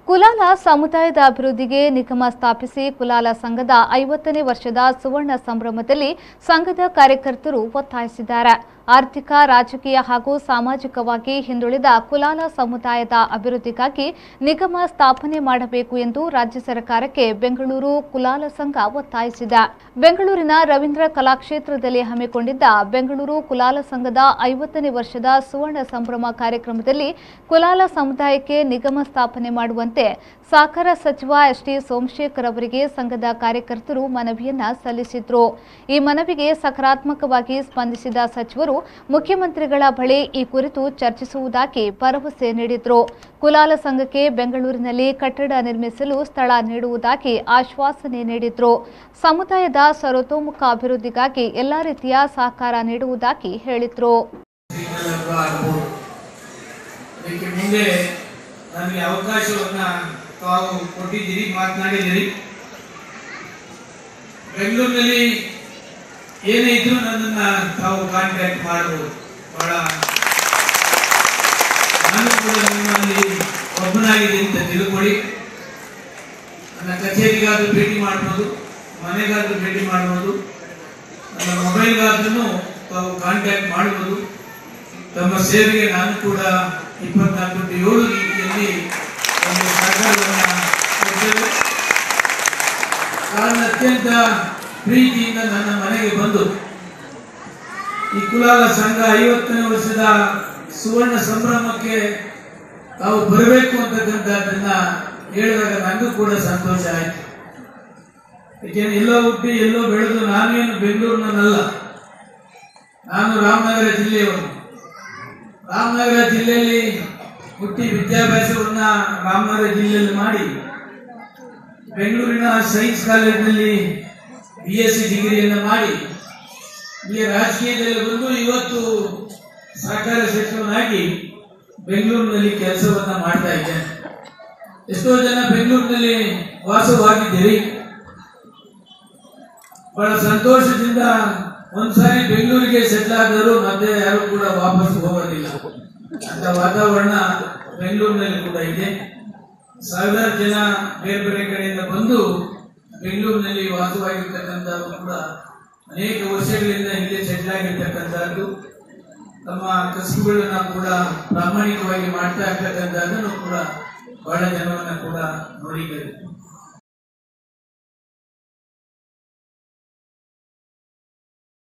ಕುಲಾಲ ಸಮುದಾಯದ ಅಭಿವೃದ್ಧಿಗೆ ನಿಗಮ ಸ್ಥಾಪಿಸಿ ಕುಲಾಲ ಸಂಘದ ಐವತ್ತನೇ ವರ್ಷದ ಸುವರ್ಣ ಸಂಭ್ರಮದಲ್ಲಿ ಸಂಘದ ಕಾರ್ಯಕರ್ತರು ಒತ್ತಾಯಿಸಿದ್ದಾರೆ ಆರ್ಥಿಕ ರಾಜಕೀಯ ಹಾಗೂ ಸಾಮಾಜಿಕವಾಗಿ ಹಿಂದುಳಿದ ಕುಲಾಲ ಸಮುದಾಯದ ಅಭಿವೃದ್ಧಿಗಾಗಿ ನಿಗಮ ಸ್ಥಾಪನೆ ಮಾಡಬೇಕು ಎಂದು ರಾಜ್ಯ ಸರ್ಕಾರಕ್ಕೆ ಬೆಂಗಳೂರು ಕುಲಾಲ ಸಂಘ ಒತ್ತಾಯಿಸಿದೆ ಬೆಂಗಳೂರಿನ ರವೀಂದ್ರ ಕಲಾಕ್ಷೇತ್ರದಲ್ಲಿ ಹಮ್ಮಿಕೊಂಡಿದ್ದ ಬೆಂಗಳೂರು ಕುಲಾಲ ಸಂಘದ ಐವತ್ತನೇ ವರ್ಷದ ಸುವರ್ಣ ಸಂಭ್ರಮ ಕಾರ್ಯಕ್ರಮದಲ್ಲಿ ಕುಲಾಲ ಸಮುದಾಯಕ್ಕೆ ನಿಗಮ ಸ್ಥಾಪನೆ ಮಾಡುವಂತೆ ಸಹಕಾರ ಸಚಿವ ಎಸ್ ಟಿ ಸೋಮಶೇಖರ್ ಅವರಿಗೆ ಸಂಘದ ಕಾರ್ಯಕರ್ತರು ಮನವಿಯನ್ನ ಸಲ್ಲಿಸಿದ್ರು ಈ ಮನವಿಗೆ ಸಕಾರಾತ್ಮಕವಾಗಿ ಸ್ಪಂದಿಸಿದ ಸಚಿವರು ಮುಖ್ಯಮಂತ್ರಿಗಳ ಬಳಿ ಈ ಕುರಿತು ಚರ್ಚಿಸುವುದಾಗಿ ಭರವಸೆ ನೀಡಿದ್ರು ಕುಲಾಲ ಸಂಘಕ್ಕೆ ಬೆಂಗಳೂರಿನಲ್ಲಿ ಕಟ್ಟಡ ನಿರ್ಮಿಸಲು ಸ್ಥಳ ನೀಡುವುದಾಗಿ ಆಶ್ವಾಸನೆ ನೀಡಿದ್ರು ಸಮುದಾಯದ ಸರ್ವತೋಮುಖ ಅಭಿವೃದ್ಧಿಗಾಗಿ ಎಲ್ಲಾ ರೀತಿಯ ಸಹಕಾರ ನೀಡುವುದಾಗಿ ಹೇಳಿದ್ರು ಸಿಗ್ನಲ್ ಆಗ್ಬೋದು ಅದಕ್ಕೆ ಮುಂದೆ ನನಗೆ ಅವಕಾಶವನ್ನ ತಾವು ಕೊಟ್ಟಿದ್ದೀರಿ ಮಾತನಾಡಿದ್ದೀರಿ ಬೆಂಗಳೂರಿನಲ್ಲಿ ಏನೇ ಇದ್ರೂ ನನ್ನನ್ನ ತಾವು ಕಾಂಟ್ಯಾಕ್ಟ್ ಮಾಡಬಹುದು ಬಹಳ ನಾನು ಕೂಡ ನಿಮ್ಮಲ್ಲಿ ಒಬ್ಬನಾಗಿದೆ ಅಂತ ತಿಳ್ಕೊಳ್ಳಿ ನನ್ನ ಕಚೇರಿಗಾದ್ರೂ ಭೇಟಿ ಮಾಡ್ಬೋದು ಮನೆಗಾದ್ರೂ ಭೇಟಿ ಮಾಡ್ಬೋದು ನನ್ನ ಮೊಬೈಲ್ಗಾದ್ರೂ ತಾವು ಕಾಂಟ್ಯಾಕ್ಟ್ ಮಾಡಬಹುದು ತಮ್ಮ ಸೇವೆಗೆ ನಾನು ಕೂಡ ಇಪ್ಪತ್ನಾಲ್ಕು ಗಂಟೆ ಏಳು ರೀತಿಯಲ್ಲಿ ಒಂದು ಸಹಕಾರವನ್ನು ಕೊಡ್ತೇವೆ ಕಾರಣ ಅತ್ಯಂತ ಪ್ರೀತಿಯಿಂದ ನನ್ನ ಮನೆಗೆ ಬಂದು ಈ ಕುಲಾಲ ಸಂಘ ಐವತ್ತನೇ ವರ್ಷದ ಸುವರ್ಣ ಸಂಭ್ರಮಕ್ಕೆ ತಾವು ಬರಬೇಕು ಅಂತಕ್ಕಂಥದ್ದನ್ನ ಹೇಳಿದಾಗ ನನಗೂ ಕೂಡ ಸಂತೋಷ ಆಯ್ತು ಏಕೆಂದ್ರೆ ಎಲ್ಲೋ ಹುಟ್ಟಿ ಎಲ್ಲೋ ಬೆಳೆದು ನಾನೇನು ಬೆಂಗಳೂರಿನಲ್ಲ ನಾನು ರಾಮನಗರ ಜಿಲ್ಲೆಯವನು ರಾಮನಗರ ಜಿಲ್ಲೆಯಲ್ಲಿ ಹುಟ್ಟಿ ವಿದ್ಯಾಭ್ಯಾಸವನ್ನ ರಾಮನಗರ ಜಿಲ್ಲೆಯಲ್ಲಿ ಮಾಡಿ ಬೆಂಗಳೂರಿನ ಸೈನ್ಸ್ ಕಾಲೇಜಿನಲ್ಲಿ ಬಿ ಎಸ್ ಸಿ ಡಿಗ್ರಿಯನ್ನು ಮಾಡಿ ಇಲ್ಲಿ ರಾಜಕೀಯದಲ್ಲಿ ಬಂದು ಇವತ್ತು ಸಹಕಾರ ಸಚಿವನಾಗಿ ಬೆಂಗಳೂರಿನಲ್ಲಿ ಕೆಲಸವನ್ನ ಮಾಡ್ತಾ ಇದ್ದೇನೆ ಎಷ್ಟೋ ಜನ ಬೆಂಗಳೂರಿನಲ್ಲಿ ವಾಸವಾಗಿದ್ದೀರಿ ಬಹಳ ಸಂತೋಷದಿಂದ ಒಂದ್ಸಾರಿ ಬೆಂಗಳೂರಿಗೆ ಸೆಟ್ಲ್ ಆದವರು ಮತ್ತೆ ಯಾರು ಕೂಡ ವಾಪಸ್ ಹೋಗೋದಿಲ್ಲ ಅಂತ ವಾತಾವರಣ ಬೆಂಗಳೂರಿನಲ್ಲಿ ಕೂಡ ಇದೆ ಸಾವಿರಾರು ಜನ ಬೇರೆ ಬೇರೆ ಕಡೆಯಿಂದ ಬಂದು ಬೆಂಗಳೂರಿನಲ್ಲಿ ವಾಸವಾಗಿರ್ತಕ್ಕಂಥವ್ರು ಕೂಡ ಅನೇಕ ವರ್ಷಗಳಿಂದ ಇಲ್ಲೇ ಸೆಟ್ಲ್ ಆಗಿರ್ತಕ್ಕಂಥದ್ದು ತಮ್ಮ ಕಸುಬುಗಳನ್ನ ಕೂಡ ಪ್ರಾಮಾಣಿಕವಾಗಿ ಮಾಡ್ತಾ ಇರ್ತಕ್ಕಂಥದ್ದನ್ನು ಕೂಡ ಬಹಳ ಜನವನ್ನ ಕೂಡ ನೋಡಿದ್ದೇವೆ